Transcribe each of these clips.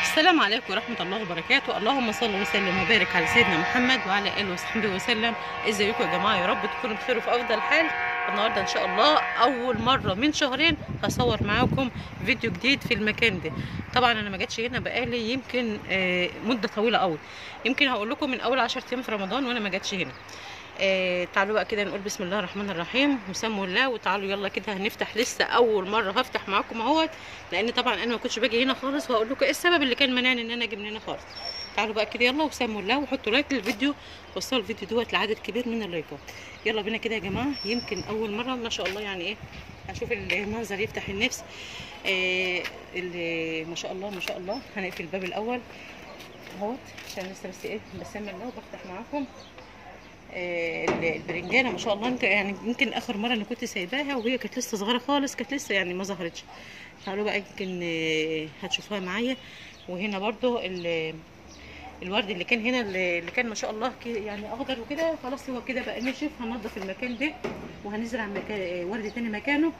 السلام عليكم ورحمة الله وبركاته اللهم صل وسلم وبارك على سيدنا محمد وعلى آله وصحبه وسلم ازيكم يا جماعة يا رب تكونوا بخير وفي أفضل حال النهاردة إن شاء الله أول مرة من شهرين هصور معاكم فيديو جديد في المكان ده طبعا أنا ما جاتش هنا بقالي يمكن آه، مدة طويلة قوي يمكن هقول لكم من أول 10 أيام في رمضان وأنا ما جاتش هنا آه تعالوا بقى كده نقول بسم الله الرحمن الرحيم وسموا الله وتعالوا يلا كده هنفتح لسه اول مره هفتح معاكم اهوت لان طبعا انا ما كنتش باجي هنا خالص وهقول لكم ايه السبب اللي كان مانعني ان انا اجي من هنا خالص تعالوا بقى كده يلا وسموا الله وحطوا لايك للفيديو وصلوا الفيديو دوت لعدد كبير من اللايكات يلا بينا كده يا جماعه يمكن اول مره ما شاء الله يعني ايه هشوف المنظر يفتح النفس آه اللي ما شاء الله ما شاء الله هنقفل الباب الاول اهوت عشان لسه بس ايه بسمي الله وبفتح معاكم آه، البرنجانه ما شاء الله انت يعني يمكن اخر مره انا كنت سايباها وهي كانت لسه صغيره خالص كانت لسه يعني ما ظهرتش تعالوا بقى يمكن آه، هتشوفوها معايا وهنا برضو ال- الورد اللي كان هنا اللي اللي كان ما شاء الله كده يعني اخضر وكده خلاص هو كده بقى نشف هننضف المكان ده وهنزرع مكان آه، ورد تاني مكانه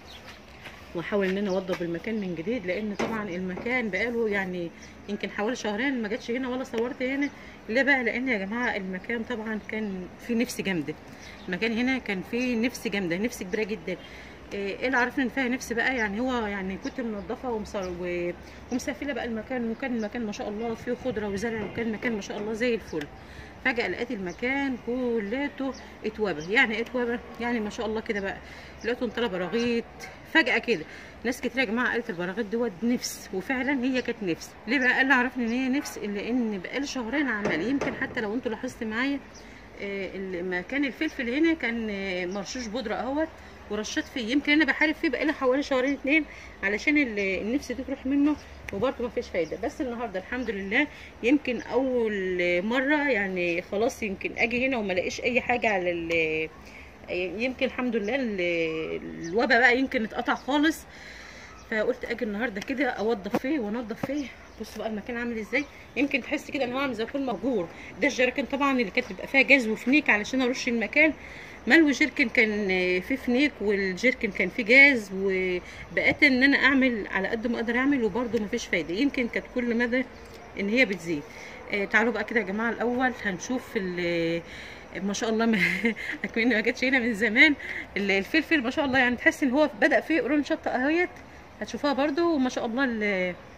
واحاول ان انا اوضب المكان من جديد لان طبعا المكان بقاله يعني يمكن حوالي شهرين ما جاتش هنا ولا صورت هنا ليه بقى لان يا جماعه المكان طبعا كان فيه نفس جامده المكان هنا كان فيه نفس جامده نفس كبيره جدا ايه اللي عرفنا ان فيها نفس بقى يعني هو يعني كنت منظفه ومصر و- ومسافله بقى المكان وكان المكان ما شاء الله فيه خضره وزرع وكان المكان ما شاء الله زي الفل فجاه لقيت المكان كلته اتوبى يعني ايه اتوبى يعني ما شاء الله كده بقى لقيته طلع براغيث فجاه كده ناس كتير يا جماعه قالت البراغيث دوت نفس وفعلا هي كانت نفس ليه بقى اللي عرفني ان هي نفس لان بقالي شهرين عمال يمكن حتى لو انتوا لاحظت معايا آه، مكان الفلفل هنا كان آه، مرشوش بودره اهوت ورشيت فيه يمكن انا بحارب فيه بقالي حوالي شهرين اتنين علشان ال- النفس دي تروح منه وبرضه ما فيش فايده بس النهارده الحمد لله يمكن اول مره يعني خلاص يمكن اجي هنا وما الاقيش اي حاجه على ال- يمكن الحمد لله ال- الوبا بقى يمكن اتقطع خالص فقلت اجي النهارده كده اوضف فيه وانضف فيه بصوا بقى المكان عامل ازاي يمكن تحس كده ان هو عامل زي يكون مهجور ده الجراكن طبعا اللي كانت بتبقى فيها جاز وفنيك علشان ارش المكان ملو جيركن كان فيه فنيك والجيركن كان فيه جاز وبقيت ان انا اعمل على قد ما اقدر اعمل وبرده مفيش فايده يمكن كانت كل مدى ان هي بتزيد آه تعالوا بقى كده يا جماعه الاول هنشوف ال- ما شاء الله ما اكمني ما جاتش هنا من زمان ال- الفلفل ما شاء الله يعني تحس ان هو بدا فيه قرون شطه اهيت هتشوفوها برضو وما شاء الله ال-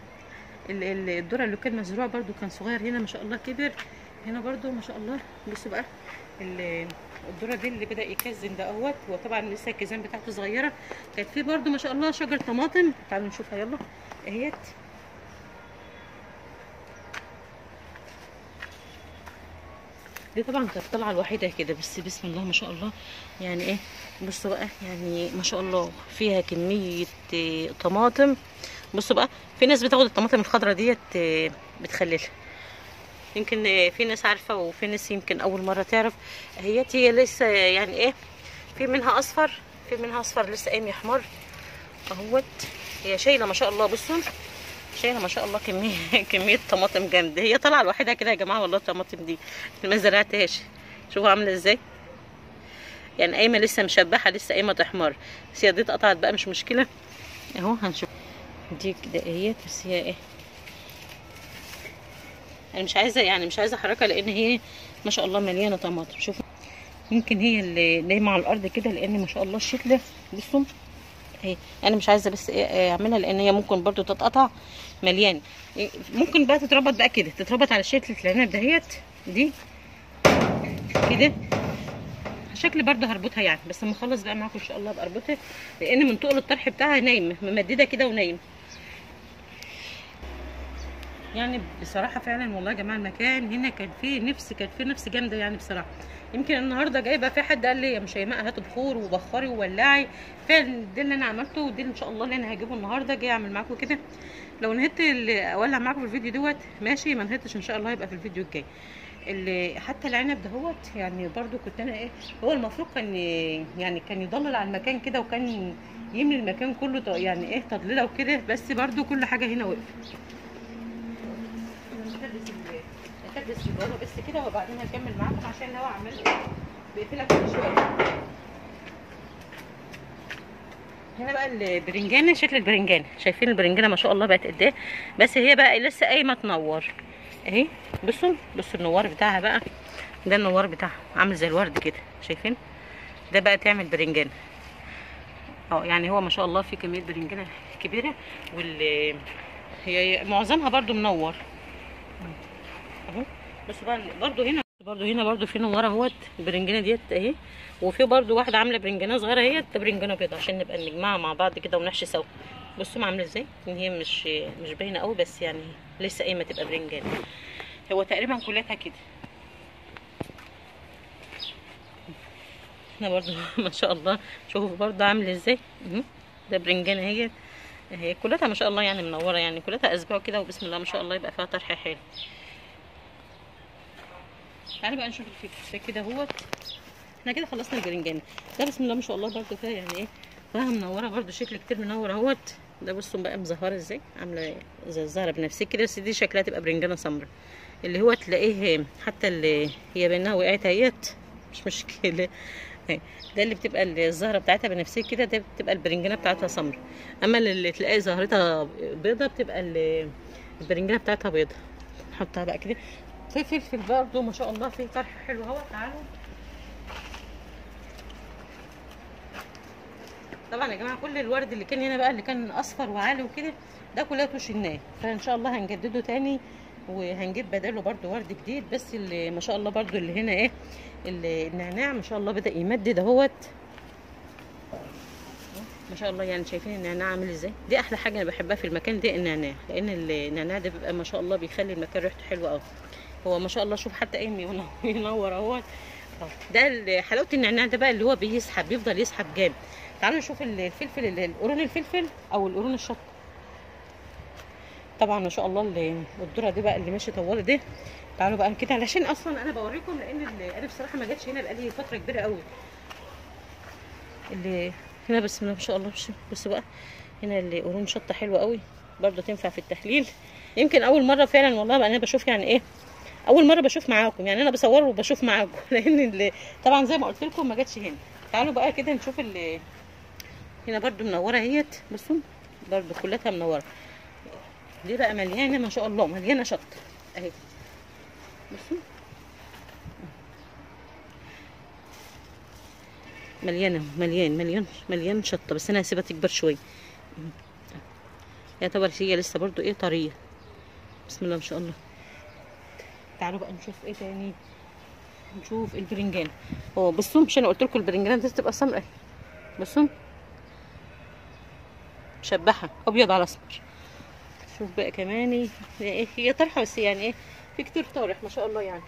ال- ال- الذره اللي كان مزروع برضو كان صغير هنا ما شاء الله كبر هنا برضو ما شاء الله بصوا بقى ال- الذره دي اللي بدا يكزن ده اهوت وطبعا لسه الكيزان بتاعته صغيره كانت في برضو ما شاء الله شجر طماطم تعالوا نشوفها يلا اهيت دي طبعا كانت طالعه الوحيده كده بس بسم الله ما شاء الله يعني ايه بصوا بقى يعني ما شاء الله فيها كميه آه، طماطم بصوا بقى في ناس بتاخد الطماطم الخضراء ديت آه، بتخللها يمكن آه، في ناس عارفه وفي ناس يمكن اول مره تعرف هيت هي لسه يعني ايه في منها اصفر في منها اصفر لسه قايم يحمر اهوت هي شايله ما شاء الله بصوا شايله ما شاء الله كميه كميه طماطم جامده هي طالعه لوحدها كده يا جماعه والله الطماطم دي ما زرعتهاش شوفوا عامله ازاي يعني قايمه لسه مشبحه لسه قايمه تحمر بس هي دي اتقطعت بقى مش مشكله اهو هنشوف دي كده اهيت بس هي ايه انا مش عايزه يعني مش عايزه احركها لان هي ما شاء الله مليانه طماطم شوفوا يمكن هي اللي نايمه على الارض كده لان ما شاء الله الشتله بصوا اهي انا مش عايزه بس ايه إيه اعملها لان هي ممكن برضو تتقطع مليان إيه، ممكن بقى تتربط بقى كده تتربط على شتله العنب دهيت دي كده شكل برضه هربطها يعني بس لما اخلص بقى معاكم ان شاء الله ابقى اربطها لان من طول الطرح بتاعها نايمه ممدده كده ونايمه يعني بصراحه فعلا والله يا جماعه المكان هنا كان فيه نفس كان فيه نفس جامده يعني بصراحه يمكن النهارده جايبه في حد قال لي يا مش هيماء هاتوا بخور وبخري وولعي فعلا ده اللي انا عملته ودي ان شاء الله اللي انا هجيبه النهارده جاي اعمل معاكم كده لو نهيت ال- اولع معاكم في الفيديو دوت ماشي ما نهيتش ان شاء الله هيبقى في الفيديو الجاي اللي حتى العنب دهوت يعني برضو كنت انا ايه هو المفروض كان ي- يعني كان يضلل على المكان كده وكان يملي المكان كله ط- يعني ايه تضليله وكده بس برضو كل حاجه هنا وقفت نكدس ال- نكدس البابا بس كده وبعدين هكمل معاكم عشان الهوا عمال بيقفلها كل شويه هنا بقى البرنجانه شكل البرنجانه شايفين البرنجانه ما شاء الله بقت قد ايه بس هي بقى لسه قايمه تنور اهي بصوا بصوا النوار بتاعها بقى ده النوار بتاعها عامل زي الورد كده شايفين ده بقى تعمل برنجانه اه يعني هو ما شاء الله في كميه برنجانه كبيره وال هي معظمها برضو منور اهو بس بقى برضو هنا برضو هنا برضو في نوره اهوت البرنجانه ديت اهي وفي برضو واحده عامله برنجانه صغيره اهي برنجانه بيضه عشان نبقى نجمعها مع بعض كده ونحشي سوا بصوا عامله ازاي ان هي مش مش باينه قوي بس يعني لسه قايمه تبقى برنجانه هو تقريبا كلها كده هنا برضو ما شاء الله شوفوا برضو عامل ازاي اهو ده برنجانه اهي هي كلها ما شاء الله يعني منوره يعني كلها اسبوع كده وبسم الله ما شاء الله يبقى فيها طرح حلو تعالوا بقى نشوف الفلفل كده اهوت احنا كده خلصنا البرنجان ده بسم الله ما شاء الله برده فيها يعني ايه فيها منوره برده شكل كتير منور اهوت ده بصوا بقى مزهره ازاي عامله زي الزهره بنفسك كده بس دي شكلها تبقى برنجانه سمراء اللي هو تلاقيه حتى اللي هي بانها وقعت اهيت مش مشكله ده اللي بتبقى الزهره بتاعتها بنفسك كده ده بتبقى البرنجانه بتاعتها سمراء اما اللي تلاقي زهرتها بيضه بتبقى البرنجانه بتاعتها بيضه نحطها بقى كده في فلفل برضه ما شاء الله فيه طرح حلو اهو تعالوا طبعا يا جماعه كل الورد اللي كان هنا بقى اللي كان اصفر وعالي وكده ده كلها شلناه فان شاء الله هنجدده تاني وهنجيب بداله برضو ورد جديد بس اللي ما شاء الله برضو اللي هنا ايه اللي النعناع ما شاء الله بدا يمدد اهوت ما شاء الله يعني شايفين النعناع عامل ازاي دي احلى حاجه انا بحبها في المكان ده النعناع لان النعناع ده بيبقى ما شاء الله بيخلي المكان ريحته حلوه قوي هو ما شاء الله شوف حتى قايم ينور اهوت ده حلاوه النعناع ده بقى اللي هو بيسحب بيفضل يسحب جامد تعالوا نشوف الفلفل القرون الفلفل او القرون الشطه طبعا ما شاء الله الذره دي بقى اللي ماشي طواله دي تعالوا بقى كده علشان اصلا انا بوريكم لان انا بصراحه ما جاتش هنا بقالي فتره كبيره قوي اللي هنا بسم الله ما شاء الله بصوا بقى هنا القرون شطه حلوه قوي برضه تنفع في التخليل يمكن اول مره فعلا والله بقى انا بشوف يعني ايه اول مره بشوف معاكم يعني انا بصور وبشوف معاكم لان اللي طبعا زي ما قلت لكم ما جاتش هنا تعالوا بقى كده نشوف اللي هنا برضو منوره اهيت بصوا برضو كلها منوره دي بقى مليانه ما شاء الله مليانه شطه اهي بصوا مليانه مليان مليان مليان شطه بس انا هسيبها تكبر شويه يعتبر هي لسه برضو ايه طريه بسم الله ما شاء الله تعالوا بقى نشوف ايه تاني نشوف البرنجان هو بصوا مش انا قلت لكم البرنجان دي تبقى سمراء بصوا مشبحه ابيض على اسمر شوف بقى كمان ايه هي طرحه بس يعني ايه في كتير طارح ما شاء الله يعني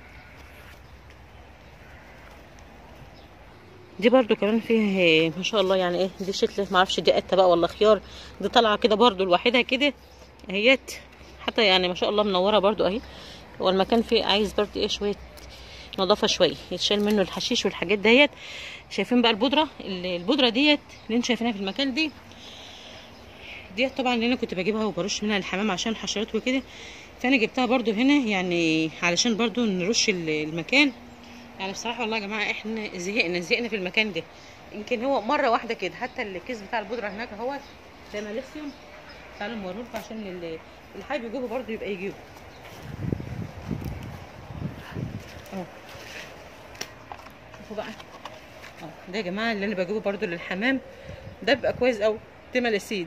دي برضو كمان فيها ما شاء الله يعني ايه دي شكل ما اعرفش دي قته بقى ولا خيار دي طالعه كده برضو لوحدها كده اهيت حتى يعني ما شاء الله منوره برضو اهي هو المكان فيه عايز برضو ايه شويه نظافه شويه يتشال منه الحشيش والحاجات ديت شايفين بقى البودره البودره ديت اللي انتوا شايفينها في المكان دي ديت طبعا اللي انا كنت بجيبها وبرش منها الحمام عشان حشرات وكده فانا جبتها برضو هنا يعني علشان برضو نرش المكان يعني بصراحه والله يا جماعه احنا زهقنا زهقنا في المكان ده يمكن هو مره واحده كده حتى الكيس بتاع البودره هناك اهو ده ماليسيوم تعالوا نوريه عشان اللي حابب يجيبه برضو يبقى يجيبه اهو شوفوا بقى اهو ده يا جماعه اللي انا بجيبه برضو للحمام ده بيبقى كويس قوي ده ملاسيد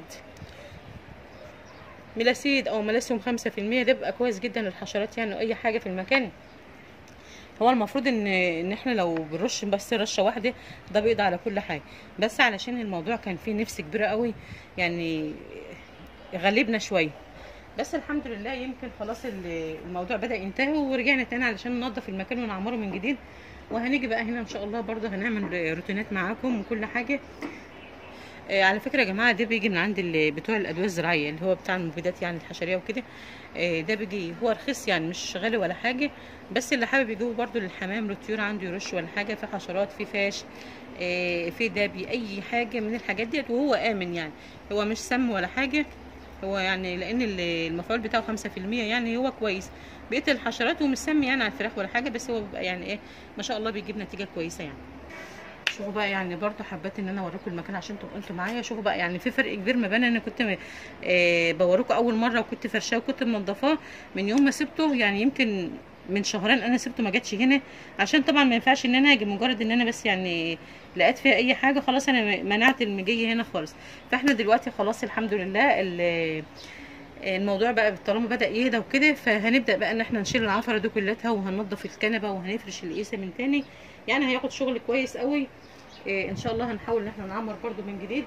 ملاسيد او ملاسيوم خمسة في المية ده بيبقى كويس جدا للحشرات يعني اي حاجه في المكان هو المفروض ان ان احنا لو بنرش بس رشه واحده ده بيقضي على كل حاجه بس علشان الموضوع كان فيه نفس كبيره قوي يعني غلبنا شويه بس الحمد لله يمكن خلاص الموضوع بدا ينتهي ورجعنا تاني علشان ننظف المكان ونعمره من جديد وهنيجي بقى هنا ان شاء الله برضه هنعمل روتينات معاكم وكل حاجه آه على فكره يا جماعه ده بيجي من عند بتوع الادويه الزراعيه اللي هو بتاع المبيدات يعني الحشريه وكده آه ده بيجي هو رخيص يعني مش غالي ولا حاجه بس اللي حابب يجيبه برده للحمام للطيور عنده يرش ولا حاجه في حشرات في فاش آه في دابي اي حاجه من الحاجات ديت وهو امن يعني هو مش سم ولا حاجه هو يعني لان المفعول بتاعه خمسة في المية يعني هو كويس بقيه الحشرات ومش سم يعني على الفراخ ولا حاجه بس هو بيبقى يعني ايه ما شاء الله بيجيب نتيجه كويسه يعني شوفوا بقى يعني برضو حبيت ان انا اوريكم المكان عشان تبقوا انتوا معايا شوفوا بقى يعني في فرق كبير ما بين انا كنت م- آه بوريكم اول مره وكنت فرشاه وكنت منضفاه من يوم ما سبته يعني يمكن من شهرين انا سبته ما جاتش هنا عشان طبعا ما ينفعش ان انا اجي مجرد ان انا بس يعني لقيت فيها اي حاجه خلاص انا منعت المجيه هنا خالص فاحنا دلوقتي خلاص الحمد لله ال- الموضوع بقى طالما بدا يهدى وكده فهنبدا بقى ان احنا نشيل العفره دي كلها وهننضف الكنبه وهنفرش القيسه من تاني يعني هياخد شغل كويس قوي إيه ان شاء الله هنحاول ان احنا نعمر برضو من جديد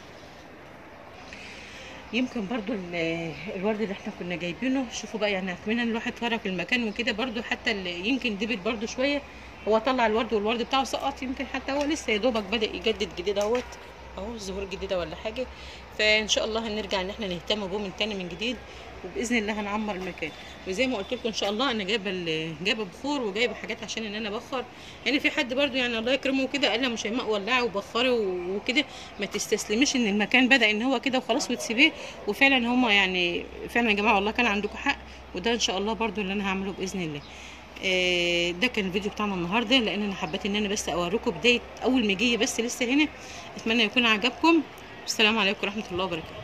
يمكن برضو ال- الورد اللي احنا كنا جايبينه شوفوا بقى يعني اتمنى ان الواحد فرق المكان وكده برضو حتى ال- يمكن دبت برضو شويه هو طلع الورد والورد بتاعه سقط يمكن حتى هو لسه يا دوبك بدا يجدد جديد اهوت اهو الزهور جديده ولا حاجه فان شاء الله هنرجع ان احنا نهتم بيه من تاني من جديد وباذن الله هنعمر المكان وزي ما قلت لكم ان شاء الله انا جايبه ال- جايبه بخور وجايبه حاجات عشان ان انا ابخر يعني في حد برضو يعني الله يكرمه كده قال لها مش هيماء ولعي وبخري و- وكده ما تستسلميش ان المكان بدا ان هو كده وخلاص وتسيبيه وفعلا هما يعني فعلا يا جماعه والله كان عندكم حق وده ان شاء الله برضو اللي انا هعمله باذن الله آه، ده كان الفيديو بتاعنا النهارده لان انا حبيت ان انا بس اوريكم بدايه اول مجيه بس لسه هنا اتمنى يكون عجبكم السلام عليكم ورحمه الله وبركاته